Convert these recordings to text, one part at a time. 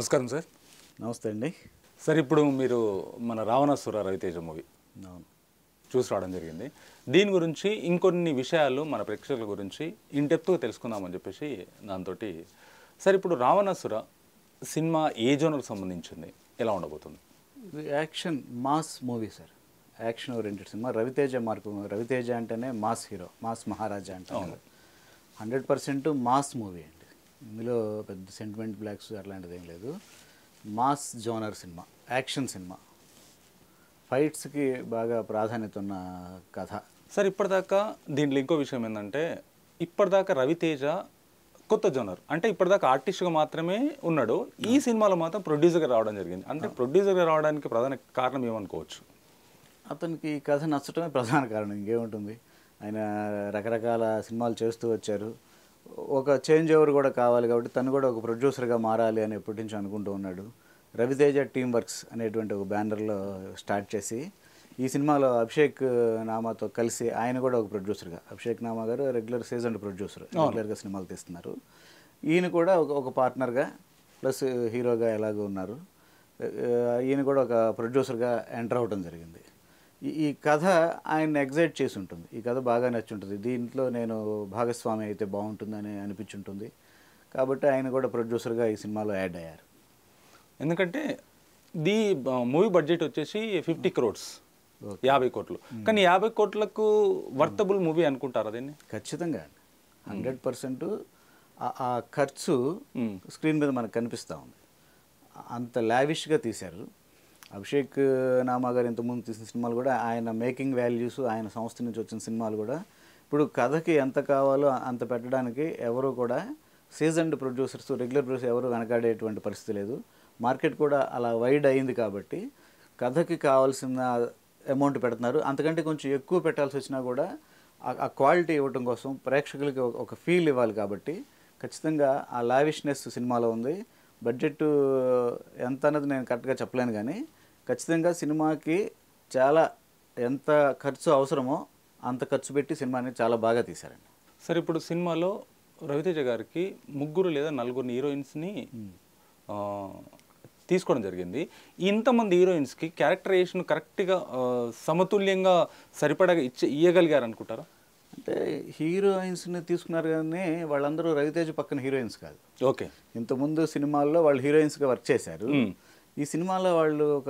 నమస్కారం సార్ నమస్తే అండి సార్ ఇప్పుడు మీరు మన రావణాసుర రవితేజ మూవీ అవును చూసి రావడం జరిగింది దీని గురించి ఇంకొన్ని విషయాలు మన ప్రేక్షకుల గురించి ఇన్ డెప్త్గా తెలుసుకుందామని చెప్పేసి దాంతో సార్ ఇప్పుడు రావణాసుర సినిమా ఏ జోనర్కి సంబంధించింది ఎలా ఉండబోతుంది ఇది action mass movie sir action oriented cinema Raviteja mark Raviteja అంటేనే మాస్ హీరో మాస్ మహారాజా అంటారు హండ్రెడ్ పర్సెంట్ మాస్ మూవీ అండి ఇందులో పెద్ద సెంటిమెంట్ బ్లాక్స్ అట్లాంటిది ఏం లేదు mass genre cinema action cinema ఫైట్స్కి బాగా ప్రాధాన్యత ఉన్న కథ సార్ ఇప్పటిదాకా దీంట్లో ఇంకో విషయం ఏంటంటే ఇప్పటిదాకా రవితేజ కొత్త జోనర్ అంటే ఇప్పటిదాకా ఆర్టిస్ట్గా మాత్రమే ఉన్నాడు ఈ సినిమాలో మాత్రం ప్రొడ్యూసర్గా రావడం జరిగింది అంటే ప్రొడ్యూసర్గా రావడానికి ప్రధాన కారణం ఏమనుకోవచ్చు అతనికి ఈ కథ నచ్చటమే ప్రధాన కారణం ఇంకేముంటుంది ఆయన రకరకాల సినిమాలు చేస్తూ వచ్చారు ఒక చేంజ్ ఓవర్ కూడా కావాలి కాబట్టి తను కూడా ఒక ప్రొడ్యూసర్గా మారాలి అని ఎప్పటి నుంచి అనుకుంటూ ఉన్నాడు రవితేజ టీమ్ వర్క్స్ అనేటువంటి ఒక బ్యానర్లో స్టార్ట్ చేసి ఈ సినిమాలో అభిషేక్ నామాతో కలిసి ఆయన కూడా ఒక ప్రొడ్యూసర్గా అభిషేక్ నామా గారు రెగ్యులర్ సీజన్ ప్రొడ్యూసర్ రెగ్యులర్గా సినిమాలు తీస్తున్నారు ఈయన కూడా ఒక ఒక పార్ట్నర్గా ప్లస్ హీరోగా ఎలాగో ఉన్నారు ఆ, ఈయన కూడా ఒక ప్రొడ్యూసర్గా ఎంటర్ అవ్వడం జరిగింది ఈ- ఈ కథ ఆయన ఎగ్జైట్ చేసి ఉంటుంది ఈ కథ బాగా నచ్చుంటుంది దీంట్లో నేను భాగస్వామి అయితే బాగుంటుందని అనిపించుంటుంది కాబట్టి ఆయన కూడా ప్రొడ్యూసర్గా ఈ సినిమాలో యాడ్ అయ్యారు ఎందుకంటే ది మూవీ బడ్జెట్ వచ్చేసి ఫిఫ్టీ క్రోడ్స్ యాభై కోట్లు కానీ యాభై కోట్లకు వర్తబుల్ మూవీ అనుకుంటారా దీన్ని ఖచ్చితంగా అండి హండ్రెడ్ పర్సెంట్ ఆ ఖర్చు మ్మ్. స్క్రీన్ మీద మనకు కనిపిస్తూ ఉంది అంత లావిష్గా తీశారు అభిషేక్ నామా గారు ఇంతకుముందు తీసిన సినిమాలు కూడా ఆయన మేకింగ్ వాల్యూస్ ఆయన సంస్థ నుంచి వచ్చిన సినిమాలు కూడా ఇప్పుడు కథకి ఎంత కావాలో అంత పెట్టడానికి ఎవరు కూడా సీజన్డ్ ప్రొడ్యూసర్స్ రెగ్యులర్ ప్రొడ్యూసర్ ఎవరు వెనకాడేటువంటి పరిస్థితి లేదు మార్కెట్ కూడా అలా వైడ్ అయింది కాబట్టి కథకి కావాల్సిన అమౌంట్ పెడుతున్నారు అంతకంటే కొంచెం ఎక్కువ పెట్టాల్సి వచ్చినా కూడా ఆ- ఆ క్వాలిటీ ఇవ్వటం కోసం ప్రేక్షకులకి ఒక- ఒక ఫీల్ ఇవ్వాలి కాబట్టి ఖచ్చితంగా ఆ లావిష్నెస్ సినిమాలో ఉంది బడ్జెట్ ఎంత అన్నది నేను కరెక్ట్గా చెప్పలేను కానీ ఖచ్చితంగా సినిమాకి చాలా ఎంత ఖర్చు అవసరమో అంత ఖర్చు పెట్టి సినిమాని చాలా బాగా తీశారండి సరే ఇప్పుడు సినిమాలో రవితేజ గారికి ముగ్గురు లేదా నలుగురు హీరోయిన్స్ని ఆ, తీసుకోవడం జరిగింది ఇంతమంది హీరోయిన్స్కి క్యారెక్టరైజేషన్ కరెక్ట్గా ఆ, సమతుల్యంగా సరిపడగా ఇచ్చే ఇయ్యగలిగారు అనుకుంటారా అంటే హీరోయిన్స్ని తీసుకున్నారు కానీ వాళ్ళందరూ రవితేజ పక్కన హీరోయిన్స్ కాదు ఓకే ఇంతకుముందు సినిమాల్లో వాళ్ళు హీరోయిన్స్గా వర్క్ చేశారు ఈ సినిమాలో వాళ్ళు ఒక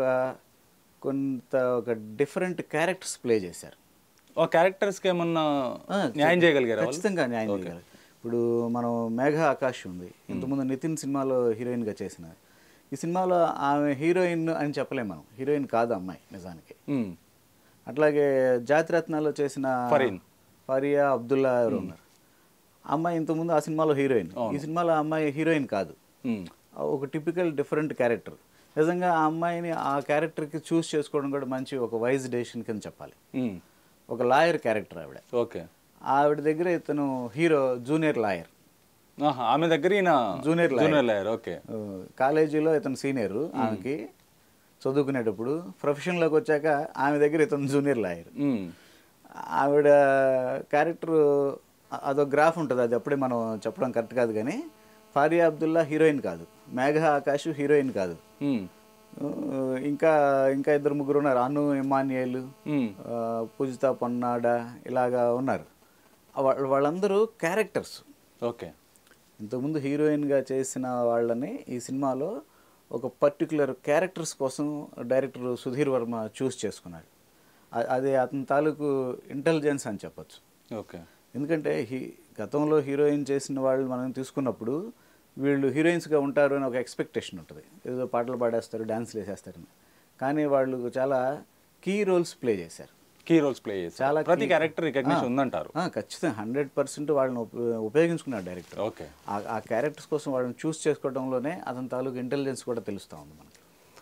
కొంత ఒక డిఫరెంట్ క్యారెక్టర్స్ ప్లే చేశారు ఆ క్యారెక్టర్స్కి ఏమన్నా ఆ, న్యాయం చేయగలిగారా వాళ్ళు? ఖచ్చితంగా న్యాయం చేయగలరు ఇప్పుడు మనం మేఘ ఆకాష్ ఉంది ఇంతకుముందు నితిన్ సినిమాలో హీరోయిన్గా చేసిన ఈ సినిమాలో ఆమె హీరోయిన్ అని చెప్పలేం మనం హీరోయిన్ కాదు అమ్మాయి నిజానికి మ్మ్. అట్లాగే జాతిరత్నాల్లో చేసిన ఫరీన్. ఫరియా అబ్దుల్లా ఎవరు ఉన్నారు అమ్మాయి ఇంతకుముందు ఆ సినిమాలో హీరోయిన్ ఈ సినిమాలో ఆ అమ్మాయి హీరోయిన్ కాదు మ్మ్. ఒక టిపికల్ డిఫరెంట్ క్యారెక్టర్ నిజంగా ఆ అమ్మాయిని ఆ క్యారెక్టర్కి చూస్ చేసుకోవడం కూడా మంచి ఒక వైజ్ డెసిషన్ కింద చెప్పాలి మ్మ్. ఒక లాయర్ క్యారెక్టర్ ఆవిడ ఓకే ఆవిడ దగ్గర ఇతను హీరో జూనియర్ లాయర్ ఆహా, ఆమె దగ్గర ఈయన junior lawyer junior lawyer okay కాలేజీలో ఇతను సీనియర్ ఆమెకి చదువుకునేటప్పుడు ప్రొఫెషన్లోకి వచ్చాక ఆమె దగ్గర ఇతను జూనియర్ లాయర్ మ్మ్. ఆవిడ క్యారెక్టర్ అదొక గ్రాఫ్ ఉంటుంది అది అప్పుడే మనం చెప్పడం కరెక్ట్ కాదు కానీ ఫారియా అబ్దుల్లా హీరోయిన్ కాదు మేఘ ఆకాష్ హీరోయిన్ కాదు మ్మ్. ఆ, ఇంకా ఇంకా ఇద్దరు ముగ్గురు ఉన్నారు అను ఇమానియల్ మ్మ్. ఆ, పూజిత పొన్నాడ ఇలాగా ఉన్నారు వా- వాళ్ళందరూ క్యారెక్టర్స్ ఓకే ఇంతకుముందు హీరోయిన్గా చేసిన వాళ్ళని ఈ సినిమాలో ఒక పర్టికులర్ క్యారెక్టర్స్ కోసం డైరెక్టర్ సుధీర్ వర్మ చూస్ చేసుకున్నాడు అ- అది అతని తాలూకు ఇంటెలిజెన్స్ అని చెప్పొచ్చు ఓకే ఎందుకంటే హీ గతంలో హీరోయిన్ చేసిన వాళ్ళు మనం తీసుకున్నప్పుడు వీళ్ళు హీరోయిన్స్గా ఉంటారు అని ఒక ఎక్స్పెక్టేషన్ ఉంటుంది ఏదో పాటలు పాడేస్తారు డాన్స్లు వేసేస్తారని కానీ వాళ్ళు చాలా కీ రోల్స్ ప్లే చేశారు కీ రోల్స్ ప్లే చేస్తారు చాలా ప్రతి key- క్యారెక్టర్ రికగ్నిషన్ ఆ, ఉందంటారు ఆ, ఖచ్చితంగా హండ్రెడ్ పర్సెంట్ వాళ్ళని ఉప- ఉపయోగించుకున్నాడు డైరెక్టర్ ఓకే ఆ- ఆ క్యారెక్టర్స్ కోసం వాళ్ళని చూస్ చేసుకోవడంలోనే అతని తాలూకు ఇంటెలిజెన్స్ కూడా తెలుస్తూ ఉంది మనకి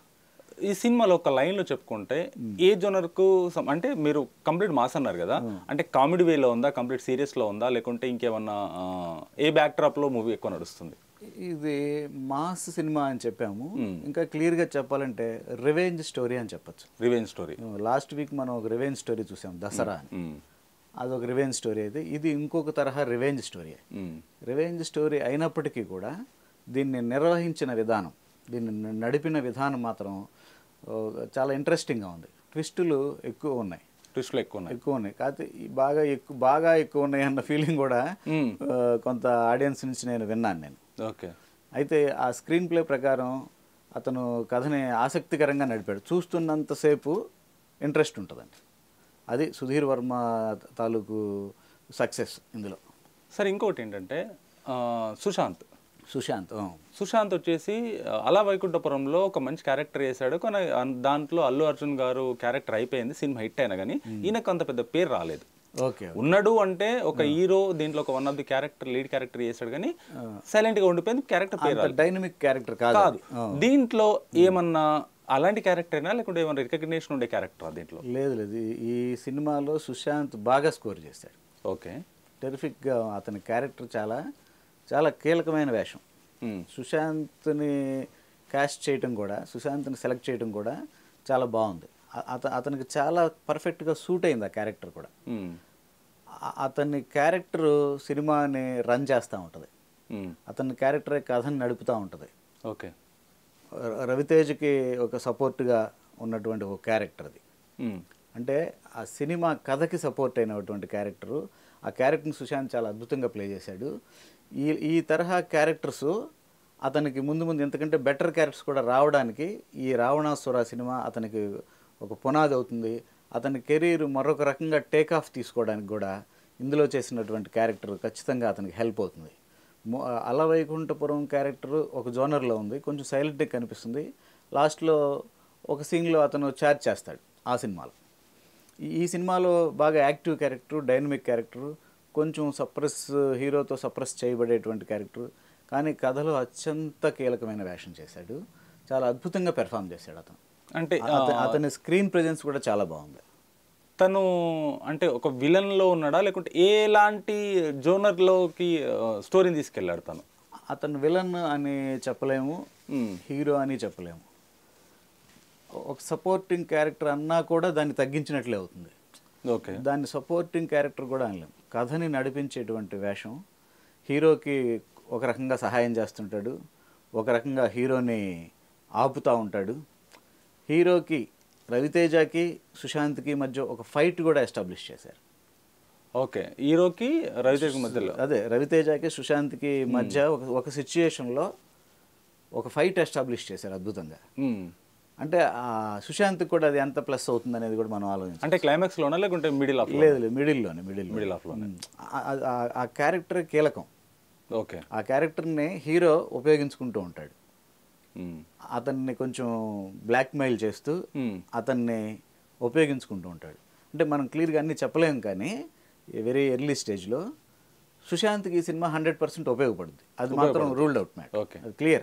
ఈ సినిమాలో ఒక లైన్ లో చెప్పుకుంటే ఏ జోనర్ కు సం- అంటే మీరు కంప్లీట్ మాస్ అన్నారు కదా అంటే కామెడీ వేలో ఉందా కంప్లీట్ సీరియస్ లో ఉందా లేకుంటే ఇంకేమన్నా ఆ, ఏ బ్యాక్ డ్రాప్ లో మూవీ ఎక్కువ నడుస్తుంది ఇది మాస్ సినిమా అని చెప్పాము ఇంకా క్లియర్గా చెప్పాలంటే రివెంజ్ స్టోరీ అని చెప్పొచ్చు రివెంజ్ స్టోరీ లాస్ట్ వీక్ మనం ఒక రివెంజ్ స్టోరీ చూసాం దసరా అని అదొక రివెంజ్ స్టోరీ అయితే ఇది ఇంకొక తరహా రివెంజ్ స్టోరీ రివెంజ్ స్టోరీ అయినప్పటికీ కూడా దీన్ని నిర్వహించిన విధానం దీన్ని న- నడిపిన విధానం మాత్రం ఓ, చాలా ఇంట్రెస్టింగ్గా ఉంది ట్విస్టులు ఎక్కువ ఉన్నాయి ట్విస్ట్లు ఎక్కువ ఉన్నాయి ఎక్కువ ఉన్నాయి కాకపోతే ఈ బాగా ఎక్కువ బాగా ఎక్కువ ఉన్నాయి అన్న ఫీలింగ్ కూడా మ్మ్. ఆ, కొంత ఆడియన్స్ నుంచి నేను విన్నాను నేను ఓకే అయితే ఆ స్క్రీన్ ప్లే ప్రకారం అతను కథని ఆసక్తికరంగా నడిపాడు చూస్తున్నంతసేపు ఇంట్రెస్ట్ ఉంటుందండి అది సుధీర్ వర్మ తాలూకు సక్సెస్ ఇందులో సరే ఇంకోటి ఏంటంటే ఆ, సుశాంత్ సుశాంత్ ఆ. సుశాంత్ వచ్చేసి ఆ, అలా వైకుంఠపురంలో ఒక మంచి క్యారెక్టర్ చేశాడు కానీ అన్- దాంట్లో అల్లు అర్జున్ గారు క్యారెక్టర్ అయిపోయింది సినిమా హిట్ అయినా కానీ ఈయనకు అంత పెద్ద పేరు రాలేదు ఓకే ఉన్నాడు అంటే ఒక హీరో దీంట్లో ఒక one of the character lead character చేశాడు కానీ సైలెంట్ గా ఉండిపోయింది క్యారెక్టర్ పేరు అంత రాలేదు డైనమిక్ క్యారెక్టర్ కాదు కాదు అది. దీంట్లో ఏమన్నా అలాంటి క్యారెక్టర్నా లేకుంటే ఏమన్నా రికగ్నేషన్ ఉండే క్యారెక్టర్ దీంట్లో లేదు లేదు ఈ- ఈ సినిమాలో సుశాంత్ బాగా స్కోర్ చేశాడు ఓకే టెరిఫిక్గా అతని క్యారెక్టర్ చాలా చాలా కీలకమైన వేషం మ్మ్. సుశాంత్ని క్యాస్ట్ చేయటం కూడా సుశాంత్ని సెలెక్ట్ చేయటం కూడా చాలా బాగుంది అ- అత అతనికి చాలా పర్ఫెక్ట్గా సూట్ అయింది ఆ క్యారెక్టర్ కూడా మ్మ్. అ- అతని క్యారెక్టర్ సినిమాని రన్ చేస్తూ ఉంటుంది మ్మ్. అతని క్యారెక్టరే కథని నడుపుతూ ఉంటుంది ఓకే ర- రవితేజకి ఒక సపోర్ట్గా ఉన్నటువంటి ఒక క్యారెక్టర్ అది మ్మ్. అంటే ఆ సినిమా కథకి సపోర్ట్ అయినటువంటి క్యారెక్టరు ఆ క్యారెక్టర్ని సుశాంత్ చాలా అద్భుతంగా ప్లే చేశాడు ఈ ఈ తరహా క్యారెక్టర్స్ అతనికి ముందు ముందు ఎంతకంటే బెటర్ క్యారెక్టర్స్ కూడా రావడానికి ఈ రావణాసుర సినిమా అతనికి ఒక పునాది అవుతుంది అతని కెరీర్ మరొక రకంగా టేక్ ఆఫ్ తీసుకోవడానికి కూడా ఇందులో చేసినటువంటి క్యారెక్టర్ ఖచ్చితంగా అతనికి హెల్ప్ అవుతుంది మొ- అలవైకుంఠపురం క్యారెక్టర్ ఒక జోనర్లో ఉంది కొంచెం సైలెంట్గా కనిపిస్తుంది లాస్ట్లో ఒక సీన్లో అతను చార్జ్ చేస్తాడు ఆ సినిమాలో ఈ- ఈ సినిమాలో బాగా యాక్టివ్ క్యారెక్టర్ డైనమిక్ క్యారెక్టర్ కొంచెం సప్రెస్ హీరోతో సప్రెస్ చేయబడేటువంటి క్యారెక్టర్ కానీ కథలో అత్యంత కీలకమైన వేషం చేశాడు చాలా అద్భుతంగా పెర్ఫామ్ చేశాడు అతను అంటే అత- అతని స్క్రీన్ ప్రెజెన్స్ కూడా చాలా బాగుంది తను అంటే ఒక విలన్ లో ఉన్నాడా లేకుంటే ఎలాంటి జోనర్ లోకి స్టోరీని తీసుకెళ్ళాడు తను అతను విలన్ అని చెప్పలేము మ్మ్. హీరో అని చెప్పలేము ఒక సపోర్టింగ్ క్యారెక్టర్ అన్నా కూడా దాన్ని తగ్గించినట్లే అవుతుంది ఓకే దాన్ని సపోర్టింగ్ క్యారెక్టర్ కూడా అనలేం కథని నడిపించేటువంటి వేషం హీరోకి ఒక రకంగా సహాయం చేస్తుంటాడు ఒక రకంగా హీరోని ఆపుతూ ఉంటాడు హీరోకి రవితేజకి సుశాంత్కి మధ్య ఒక ఫైట్ కూడా ఎస్టాబ్లిష్ చేశారు ఓకే హీరోకి రవితేజ్ మధ్యలో అదే రవితేజకి సుశాంత్కి మధ్య ఒక ఒక సిచ్యుయేషన్లో ఒక ఫైట్ ఎస్టాబ్లిష్ చేశారు అద్భుతంగా మ్మ్. అంటే ఆ సుశాంత్కి కూడా అది ఎంత ప్లస్ అవుతుంది అనేది కూడా మనం ఆలోచించాలి అంటే క్లైమాక్స్ లోనా లేకుంటే మిడిల్ ఆఫ్ లేదు లేదు మిడిల్లోనే మిడిల్ మిడిల్ ఆఫ్ లోనే ఆ క్యారెక్టర్ కీలకం ఓకే ఆ క్యారెక్టర్ని హీరో ఉపయోగించుకుంటూ ఉంటాడు మ్మ్. అతన్ని కొంచెం బ్లాక్మెయిల్ చేస్తూ మ్మ్. అతన్ని ఉపయోగించుకుంటూ ఉంటాడు అంటే మనం క్లియర్గా అన్నీ చెప్పలేము కానీ వెరీ ఎర్లీ స్టేజ్లో సుశాంత్కి ఈ సినిమా హండ్రెడ్ పర్సెంట్ ఉపయోగపడుతుంది అది మాత్రం రూల్డ్ అవుట్ మ్యాట్ ఓకే అది క్లియర్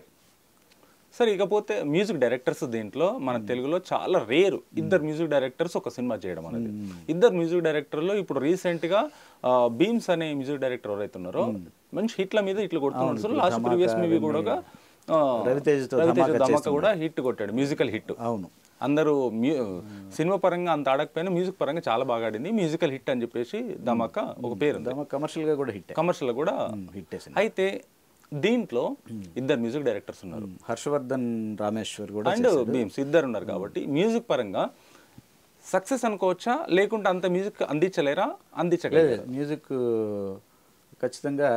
సరే ఇకపోతే మ్యూజిక్ డైరెక్టర్స్ దీంట్లో మన తెలుగులో చాలా రేరు ఇద్దరు మ్యూజిక్ డైరెక్టర్స్ ఒక సినిమా చేయడం అనేది ఇద్దరు మ్యూజిక్ డైరెక్టర్లో ఇప్పుడు రీసెంట్ గా బీమ్స్ అనే మ్యూజిక్ డైరెక్టర్ ఎవరైతే ఉన్నారో మంచి హిట్ల మీద ఇట్లు కొడుతున్నారు సో లాస్ట్ ప్రీవియస్ మూవీ కూడా ఆ, రవితేజతో రవితేజ ధమాకా ధమాకా కూడా హిట్ కొట్టాడు మ్యూజికల్ హిట్ అవును అందరూ మ్యూ సినిమా పరంగా అంత ఆడకపోయినా మ్యూజిక్ పరంగా చాలా బాగా ఆడింది మ్యూజికల్ హిట్ అని చెప్పేసి ధమాకా ఒక పేరు ఉంది దమ కమర్షియల్గా కూడా హిట్ కమర్షియల్ కూడా హిట్ వేసింది అయితే దీంట్లో ఇద్దరు మ్యూజిక్ డైరెక్టర్స్ ఉన్నారు హర్షవర్ధన్ రామేశ్వర్ కూడా అండ్ బీమ్స్ ఇద్దరు ఉన్నారు కాబట్టి మ్యూజిక్ పరంగా సక్సెస్ అనుకోవచ్చా లేకుంటే అంత మ్యూజిక్ అందించలేరా అందించగలరా మ్యూజిక్ ఖచ్చితంగా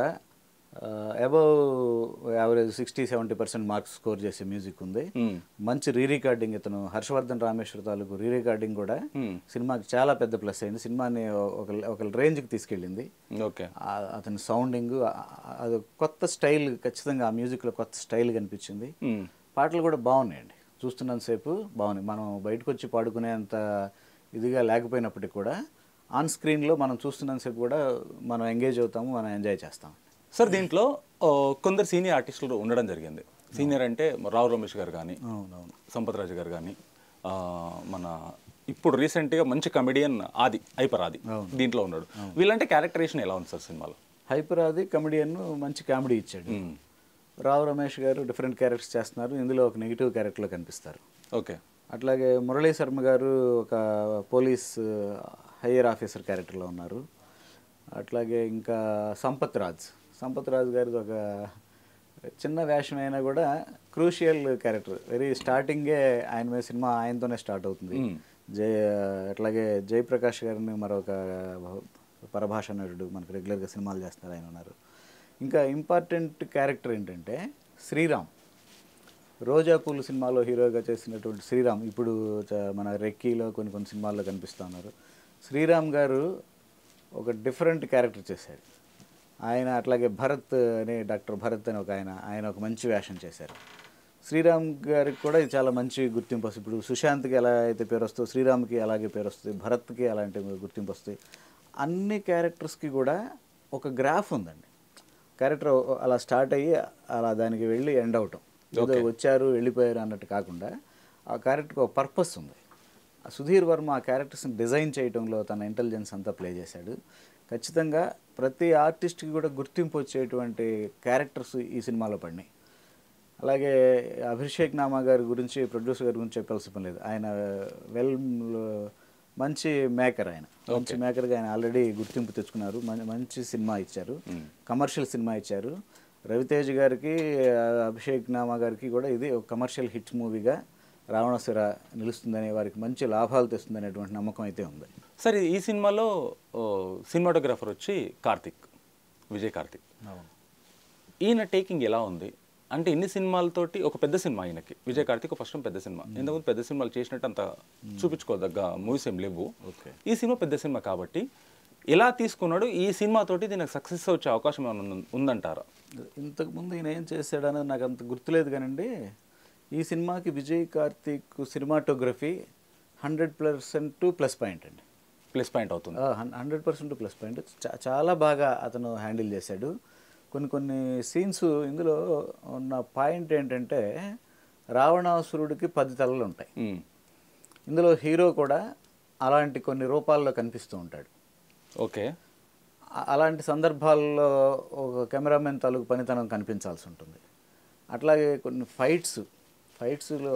above average sixty seventy percent marks score చేసే మ్యూజిక్ ఉంది మ్మ్. మంచి రీ రికార్డింగ్ ఇతను హర్షవర్ధన్ రామేశ్వర్ తాలూకు రీ రికార్డింగ్ కూడా మ్మ్. సినిమాకి చాలా పెద్ద ప్లస్ అయింది సినిమాని ఒక ఒక రేంజ్కి తీసుకెళ్ళింది ఓకే ఆ- అతని సౌండింగ్ అది ఒక కొత్త స్టైల్ ఖచ్చితంగా ఆ మ్యూజిక్లో కొత్త స్టైల్ కనిపించింది మ్మ్. పాటలు కూడా బాగున్నాయండి చూస్తున్నంతసేపు బాగున్నాయి మనం బయటకు వచ్చి పాడుకునేంత ఇదిగా లేకపోయినప్పటికీ కూడా ఆన్ స్క్రీన్లో మనం చూస్తున్నంతసేపు కూడా మనం ఎంగేజ్ అవుతాము మనం ఎంజాయ్ చేస్తాం సార్ దీంట్లో ఆ, కొందరు సీనియర్ ఆర్టిస్టులు ఉండడం జరిగింది సీనియర్ అంటే రావు రమేష్ గారు కానీ అవునవును సంపత్ రాజు గారు కానీ ఆ, మన ఇప్పుడు రీసెంట్గా మంచి కమెడియన్ ఆది హైపర్ ఆది దీంట్లో ఉన్నాడు వీళ్ళంటే క్యారెక్టరేషన్ ఎలా ఉంది సార్ సినిమాలో హైపర్ అది కమెడియన్ మంచి కామెడీ ఇచ్చాడు మ్మ్. రావు రమేష్ గారు డిఫరెంట్ క్యారెక్టర్స్ చేస్తున్నారు ఇందులో ఒక నెగిటివ్ క్యారెక్టర్లో కనిపిస్తారు ఓకే అట్లాగే మురళీ శర్మ గారు ఒక పోలీస్ హయ్యర్ ఆఫీసర్ క్యారెక్టర్లో ఉన్నారు అట్లాగే ఇంకా సంపత్ రాజ్ సంపత్ రాజ్ గారిది ఒక చిన్న వేషం అయినా కూడా క్రూషియల్ క్యారెక్టర్ వెరీ స్టార్టింగే ఆయన మీద సినిమా ఆయనతోనే స్టార్ట్ అవుతుంది మ్మ్. జయ అట్లాగే జయప్రకాష్ గారిని మరొక పరభాష నటుడు మనకు రెగ్యులర్గా సినిమాలు చేస్తున్నారు ఆయన ఉన్నారు ఇంకా ఇంపార్టెంట్ క్యారెక్టర్ ఏంటంటే శ్రీరామ్ రోజా పూలు సినిమాలో హీరోగా చేసినటువంటి శ్రీరామ్ ఇప్పుడు చ- మన రెక్కీలో కొన్ని కొన్ని సినిమాల్లో కనిపిస్తూ ఉన్నారు శ్రీరామ్ గారు ఒక డిఫరెంట్ క్యారెక్టర్ చేశాడు ఆయన అట్లాగే భరత్ అని డాక్టర్ భరత్ అని ఒక ఆయన ఆయన ఒక మంచి వేషం చేశారు శ్రీరామ్ గారికి కూడా ఇది చాలా మంచి గుర్తింపు వస్తుంది ఇప్పుడు సుశాంత్కి ఎలా అయితే పేరు వస్తుందో శ్రీరామ్కి అలాగే పేరు వస్తుంది భరత్కి అలాంటి గుర్తింపు వస్తుంది అన్ని క్యారెక్టర్స్కి కూడా ఒక గ్రాఫ్ ఉందండి క్యారెక్టర్ అలా స్టార్ట్ అయ్యి అలా దానికి వెళ్ళి ఎండ్ అవటం ఏదో వచ్చారు వెళ్ళిపోయారు అన్నట్టు కాకుండా ఆ క్యారెక్టర్కి ఒక పర్పస్ ఉంది ఆ సుధీర్ వర్మ ఆ క్యారెక్టర్స్ని డిజైన్ చేయడంలో తన ఇంటెలిజెన్స్ అంతా ప్లే చేశాడు ఖచ్చితంగా ప్రతి ఆర్టిస్ట్కి కూడా గుర్తింపు వచ్చేటువంటి క్యారెక్టర్స్ ఈ సినిమాలో పడినాయి అలాగే అభిషేక్ నామా గారి గురించి ప్రొడ్యూసర్ గారి గురించి చెప్పాల్సిన పని లేదు ఆయన వెల్ మంచి మేకర్ ఆయన మంచి మేకర్గా ఆయన ఆల్రెడీ గుర్తింపు తెచ్చుకున్నారు మం- మంచి సినిమా ఇచ్చారు కమర్షియల్ సినిమా ఇచ్చారు రవితేజ్ గారికి ఆ, అభిషేక్ నామా గారికి కూడా ఇది ఒక కమర్షియల్ హిట్ మూవీగా రావణాసుర నిలుస్తుందని వారికి మంచి లాభాలు తెస్తుందనేటువంటి నమ్మకం అయితే ఉంది సరే ఈ సినిమాలో సినిమాటోగ్రాఫర్ వచ్చి కార్తిక్ విజయ్ కార్తిక్ ఈయన టేకింగ్ ఎలా ఉంది అంటే ఇన్ని సినిమాలతోటి ఒక పెద్ద సినిమా ఈయనకి విజయ్ కార్తిక్ ఫస్ట్ పెద్ద సినిమా ఇంతకుముందు పెద్ద సినిమాలు చేసినట్టు అంత చూపించుకోదగ్గ మూవీస్ ఏం లేవు ఓకే ఈ సినిమా పెద్ద సినిమా కాబట్టి ఎలా తీసుకున్నాడు ఈ సినిమాతోటి దీనికి సక్సెస్ వచ్చే అవకాశం ఏమైనా ఉంద- ఉందంటారా ఇంతకుముందు ఈయన ఏం చేశాడనేది నాకు అంత గుర్తులేదు కానండి ఈ సినిమాకి Vijay Karthik cinematography hundred percent plus point అండి ప్లస్ పాయింట్ అవుతుంది హండ్రెడ్ పర్సెంట్ ప్లస్ పాయింట్ చా- చాలా బాగా అతను హ్యాండిల్ చేశాడు కొన్ని కొన్ని సీన్స్ ఇందులో ఉన్న పాయింట్ ఏంటంటే రావణాసురుడికి పది తలలు ఉంటాయి ఉమ్. ఇందులో హీరో కూడా అలాంటి కొన్ని రూపాల్లో కనిపిస్తూ ఉంటాడు ఓకే అ- అలాంటి సందర్భాల్లో ఒక కెమెరామెన్ తాలూకు పనితనం కనిపించాల్సి ఉంటుంది అట్లాగే కొన్ని ఫైట్స్ ఫైట్స్లో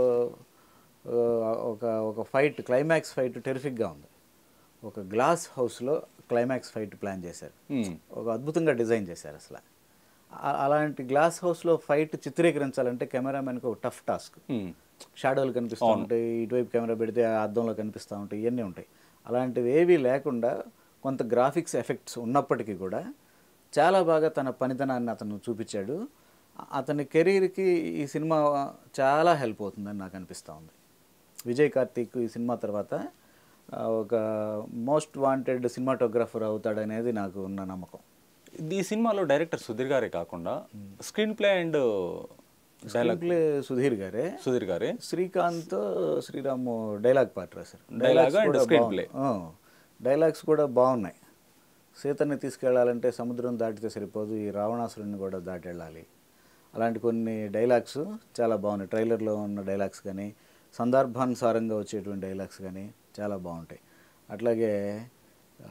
ఒక ఒక ఫైట్ క్లైమాక్స్ ఫైట్ టెరిఫిక్గా ఉంది ఒక గ్లాస్ హౌస్లో క్లైమాక్స్ ఫైట్ ప్లాన్ చేశారు ఉమ్. ఒక అద్భుతంగా డిజైన్ చేశారు అసలు ఆ- అలాంటి గ్లాస్ హౌస్లో ఫైట్ చిత్రీకరించాలంటే కెమెరామెన్కి ఒక టఫ్ టాస్క్ ఉమ్. షాడోలు కనిపిస్తూ ఉంటాయి ఇటువైపు కెమెరా పెడితే ఆ అద్దంలో కనిపిస్తూ ఉంటాయి ఇవన్నీ ఉంటాయి అలాంటివి ఏవీ లేకుండా కొంత గ్రాఫిక్స్ ఎఫెక్ట్స్ ఉన్నప్పటికీ కూడా చాలా బాగా తన పనితనాన్ని అతను చూపించాడు అ- అతని కెరీర్కి ఈ సినిమా చాలా హెల్ప్ అవుతుందని నాకు అనిపిస్తూ ఉంది విజయ్ కార్తీక్ ఈ సినిమా తర్వాత ఆ, ఒక మోస్ట్ వాంటెడ్ సినిమాటోగ్రాఫర్ అవుతాడనేది నాకు ఉన్న నమ్మకం ఈ సినిమాలో డైరెక్టర్ సుధీర్ గారే కాకుండా screen play and dialogue play Sudheer గారే సుధీర్ గారే శ్రీకాంత్ శ్రీరాము డైలాగ్ పార్ట్ రాశారు Dialogue and కూడా screen బాగున్నాయి. ఆ, డైలాగ్స్ కూడా బాగున్నాయి సీతని తీసుకెళ్లాలంటే సముద్రం దాటితే సరిపోదు ఈ రావణాసురుని కూడా దాటి వెళ్ళాలి అలాంటి కొన్ని డైలాగ్స్ చాలా బాగున్నాయి ట్రైలర్లో ఉన్న డైలాగ్స్ కానీ సందర్భానుసారంగా వచ్చేటువంటి డైలాగ్స్ కానీ చాలా బాగుంటాయి అట్లాగే ఆ,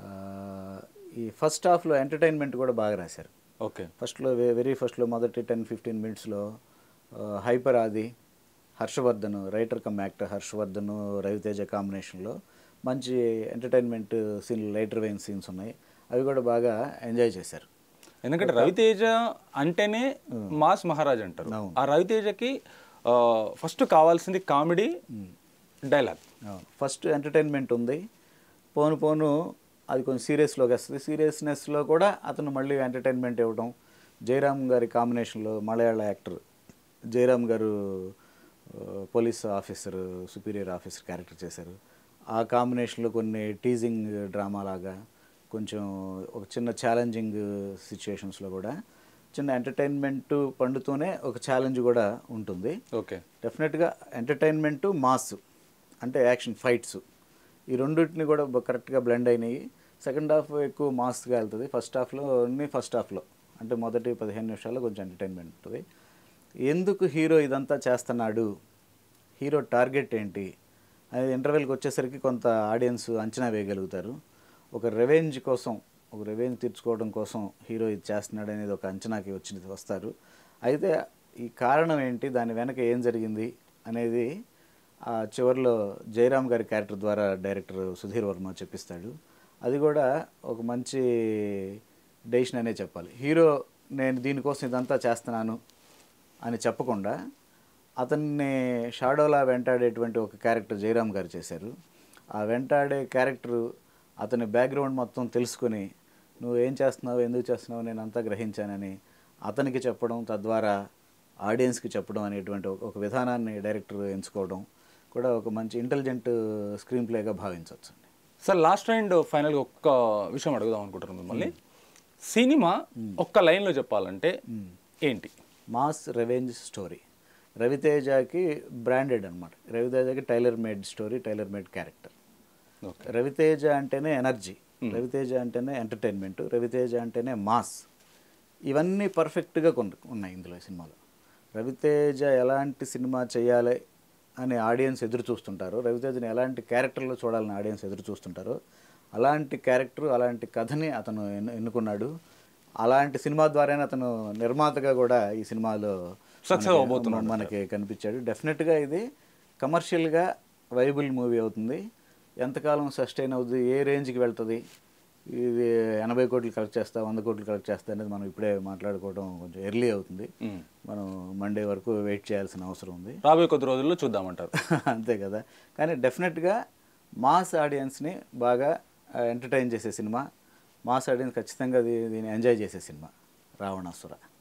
ఈ ఫస్ట్ హాఫ్లో ఎంటర్టైన్మెంట్ కూడా బాగా రాశారు ఓకే ఫస్ట్లో వెరీ ఫస్ట్లో మొదటి టెన్ ఫిఫ్టీన్ మినిట్స్లో hyper Aadi Harshavardhan writer come actor Harshavardhan Raviteja కాంబినేషన్లో మంచి ఎంటర్టైన్మెంట్ సీన్లు లైటర్ వెయిన్ సీన్స్ ఉన్నాయి అవి కూడా బాగా ఎంజాయ్ చేశారు ఎందుకంటే రవితేజ అంటేనే మాస్ మహారాజ్ అంటారు అవును. ఆ రవితేజకి ఫస్ట్ కావాల్సింది కామెడీ డైలాగ్ ఫస్ట్ ఎంటర్టైన్మెంట్ ఉంది పోను పోను అది కొంచెం సీరియస్లోకి వస్తుంది సీరియస్నెస్లో కూడా అతను మళ్ళీ ఎంటర్టైన్మెంట్ ఇవ్వడం జయరామ్ గారి కాంబినేషన్లో మలయాళ యాక్టర్ జయరామ్ గారు ఆ, police officer superior officer character చేశారు ఆ కాంబినేషన్లో కొన్ని టీజింగ్ డ్రామా లాగా కొంచెం ఒక చిన్న ఛాలెంజింగ్ సిచ్యుయేషన్స్లో కూడా చిన్న ఎంటర్టైన్మెంట్ పండుతూనే ఒక ఛాలెంజ్ కూడా ఉంటుంది ఓకే డెఫినెట్గా ఎంటర్టైన్మెంటు మాస్ అంటే యాక్షన్ ఫైట్స్ ఈ రెండింటిని కూడా బ- కరెక్ట్గా బ్లెండ్ అయినాయి సెకండ్ హాఫ్ ఎక్కువ మాస్గా వెళ్తుంది ఫస్ట్ హాఫ్లో అన్ని ఫస్ట్ హాఫ్లో అంటే మొదటి పదిహేను నిమిషాల్లో కొంచెం ఎంటర్టైన్మెంట్ ఉంటుంది ఎందుకు హీరో ఇదంతా చేస్తున్నాడు హీరో టార్గెట్ ఏంటి అనేది ఇంటర్వెల్కి వచ్చేసరికి కొంత ఆడియన్స్ అంచనా వేయగలుగుతారు ఒక రెవెంజ్ కోసం ఒక రెవెంజ్ తీర్చుకోవడం కోసం హీరో ఇది చేస్తున్నాడు అనేది ఒక అంచనాకి వచ్చి వస్తారు అయితే ఈ కారణం ఏంటి దాని వెనక ఏం జరిగింది అనేది ఆ చివరిలో జయరామ్ గారి క్యారెక్టర్ ద్వారా డైరెక్టర్ సుధీర్ వర్మ చెప్పిస్తాడు అది కూడా ఒక మంచి డెసిషన్ అనే చెప్పాలి హీరో నేను దీనికోసం ఇదంతా చేస్తున్నాను అని చెప్పకుండా అతన్ని షాడోలా వెంటాడేటువంటి ఒక క్యారెక్టర్ జయరామ్ గారు చేశారు ఆ వెంటాడే క్యారెక్టరు అతని బ్యాక్గ్రౌండ్ మొత్తం తెలుసుకొని నువ్వు ఏం చేస్తున్నావు ఎందుకు చేస్తున్నావు నేను అంతా గ్రహించానని అతనికి చెప్పడం తద్వారా ఆడియన్స్కి చెప్పడం అనేటువంటి ఒక- ఒక విధానాన్ని డైరెక్టర్ ఎంచుకోవడం కూడా ఒక మంచి ఇంటెలిజెంట్ స్క్రీన్ ప్లేగా భావించవచ్చు సార్ లాస్ట్ అండ్ ఫైనల్గా ఒక్క విషయం అడుగుదాం అనుకుంటున్నాను మిమ్మల్ని సినిమా ఒక్క లైన్లో చెప్పాలంటే ఏంటి మాస్ రెవెంజ్ స్టోరీ రవితేజకి బ్రాండెడ్ అనమాట రవితేజకి tailor made story tailor made character okay Raviteja అంటేనే ఎనర్జీ రవితేజ అంటేనే ఎంటర్టైన్మెంట్ రవితేజ అంటేనే మాస్ ఇవన్నీ పర్ఫెక్ట్గా కొన్ని ఉన్నాయి ఇందులో ఈ సినిమాలో రవితేజ ఎలాంటి సినిమా చేయాలి అని ఆడియన్స్ ఎదురు చూస్తుంటారో రవితేజని ఎలాంటి క్యారెక్టర్లో చూడాలని ఆడియన్స్ ఎదురు చూస్తుంటారో అలాంటి క్యారెక్టర్ అలాంటి కథని అతను ఎన్ను ఎన్నుకున్నాడు అలాంటి సినిమా ద్వారానే అతను నిర్మాతగా కూడా ఈ సినిమాలో Success మనకి- అవబోతున్నాడు మనకి కనిపించాడు డెఫినెట్గా ఇది కమర్షియల్గా వైబుల్ మూవీ అవుతుంది ఎంతకాలం సస్టైన్ అవుతుంది ఏ రేంజ్కి వెళ్తుంది ఇది ఎనభై కోట్లు కలెక్ట్ చేస్తా వంద కోట్లు కలెక్ట్ చేస్తా అనేది మనం ఇప్పుడే మాట్లాడుకోవడం కొంచెం ఎర్లీ అవుతుంది మ్మ్. మనం మండే వరకు వెయిట్ చేయాల్సిన అవసరం ఉంది రాబోయే కొద్ది రోజుల్లో చూద్దామంటారు అంతే కదా కానీ డెఫినెట్గా మాస్ ఆడియన్స్ని బాగా ఎంటర్టైన్ చేసే సినిమా మాస్ ఆడియన్స్ ఖచ్చితంగా దీ- దీన్ని ఎంజాయ్ చేసే సినిమా రావణాసుర